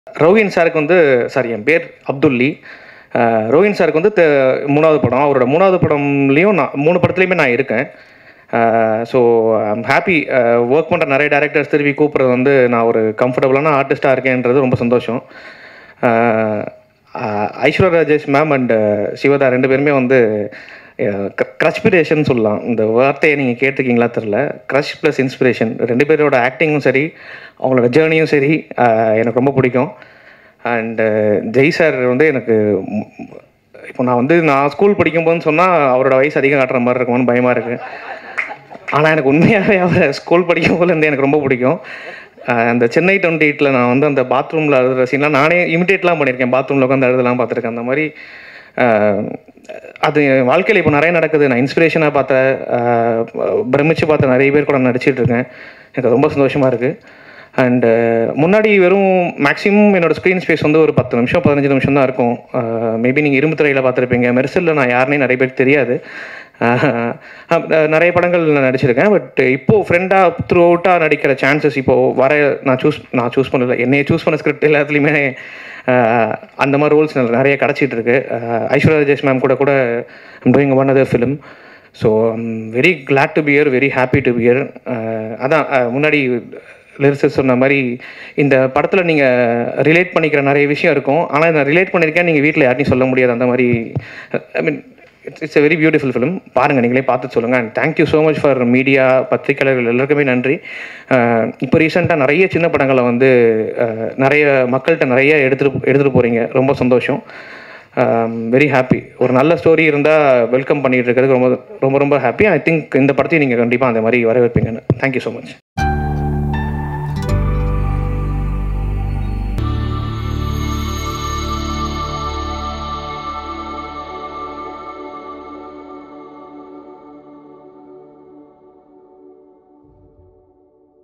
ரோஹின் சாருக்கு வந்து சாரி என் பேர் அப்துல்லி அஹ், ரோஹின் சாருக்கு வந்து தெ- மூணாவது படம் அவரோட மூணாவது படம்லேயும் நான் மூணு படத்துலையுமே நான் இருக்கேன் ஸோ ஐம் ஹாப்பி ஒர்க் பண்ணுற நிறைய டேரக்டர்ஸ் திருப்பி கூப்பிட்றது வந்து நான் ஒரு கம்ஃபர்டபுளான ஆர்டிஸ்ட்டாக இருக்கேன்றது ரொம்ப சந்தோஷம் அஹ், அஹ், ஐஸ்வர்யா ராஜேஷ் மேம் அண்ட் சிவதா ரெண்டு பேருமே வந்து க்ரஷ்பிரேஷன் சொல்லலாம் இந்த வார்த்தையை நீங்கள் கேட்டிருக்கீங்களா தெரில க்ரஷ் ப்ளஸ் இன்ஸ்பிரேஷன் ரெண்டு பேரோட ஆக்டிங்கும் சரி அவங்களோட ஜேர்னியும் சரி அஹ், எனக்கு ரொம்ப பிடிக்கும் அண்டு ஜெய் சார் வந்து எனக்கு ம், இப்போ நான் வந்து நான் ஸ்கூல் படிக்கும்போதுன்னு சொன்னால் அவரோட வயசு அதிகம் காட்டுற மாதிரி இருக்கும்னு பயமாக இருக்குது ஆனால் எனக்கு உண்மையாகவே அவரை ஸ்கூல் படிக்கும் போதுலேருந்து எனக்கு ரொம்ப பிடிக்கும் அஹ் அந்த சென்னை டுவெண்ட்டி எயிட்டில் நான் வந்து அந்த பாத்ரூமில் அழுதுற சீன்லாம் நானே இமிட்டேட்லாம் பண்ணியிருக்கேன் பாத்ரூமில் உட்காந்து அழுதலாம் பார்த்துருக்கேன் அந்த மாதிரி அஹ், அது என் வாழ்க்கையில் இப்போ நிறைய நடக்குது நான் இன்ஸ்பிரேஷனாக பார்த்த அஹ், பிரமிச்சு பார்த்த நிறைய பேர் கூட நடிச்சிட்டு இருக்கேன் எனக்கு ரொம்ப சந்தோஷமாக இருக்குது அண்டு முன்னாடி வெறும் மேக்ஸிமம் என்னோட ஸ்க்ரீன் ஸ்பேஸ் வந்து ஒரு பத்து நிமிஷம் பதினஞ்சு நிமிஷம் தான் இருக்கும் மேபி நீங்கள் இரும்பு திரையில் பார்த்துருப்பீங்க மெர்சலில் நான் யாருனே நிறைய பேருக்கு தெரியாது அஹ் அஹ் நிறைய படங்கள் நான் நடிச்சிருக்கேன் பட் இப்போது ஃப்ரெண்டாக த்ரூ அவுட்டாக நடிக்கிற சான்சஸ் இப்போது வர நான் சூஸ் நான் சூஸ் பண்ணல என்னைய சூஸ் பண்ண ஸ்கிரிப்ட் எல்லாத்துலேயுமே அஹ் அந்த மாதிரி ரோல்ஸ் நிறைய கிடச்சிட்டு இருக்கு அஹ் ஐஸ்வர்யா ராஜேஷ் மேம் கூட கூட doing one other film so very glad to pair very happy to pair அதான் அஹ் முன்னாடி லிரிக்ஸ் சொன்ன மாதிரி இந்த படத்தில் நீங்கள் ரிலேட் பண்ணிக்கிற நிறைய விஷயம் இருக்கும் ஆனால் நான் ரிலேட் பண்ணியிருக்கேன் நீங்கள் வீட்டில் யார்ட்டையும் சொல்ல முடியாது அந்த மாதிரி I mean it's it's a very beautiful film பாருங்கள் நீங்களே பார்த்து சொல்லுங்கள் and thank you so much for media பத்திரிகையாளர்கள் எல்லாருக்குமே நன்றி அஹ் இப்போ ரீசெண்டாக நிறைய சின்ன படங்களை வந்து அஹ், நிறைய மக்கள்கிட்ட நிறைய எடுத்துகிட்டு எடுத்துகிட்டு போகிறீங்க ரொம்ப சந்தோஷம் வெரி ஹாப்பி ஒரு நல்ல ஸ்டோரி இருந்தால் வெல்கம் பண்ணிட்டு இருக்கிறதுக்கு ரொம்ப ரொம்ப ரொம்ப ஹாப்பி ஐ திங்க் இந்த படத்தையும் நீங்கள் கண்டிப்பாக அந்த மாதிரி வரவேற்பீங்கன்னு தேங்க்யூ ஸோ மச்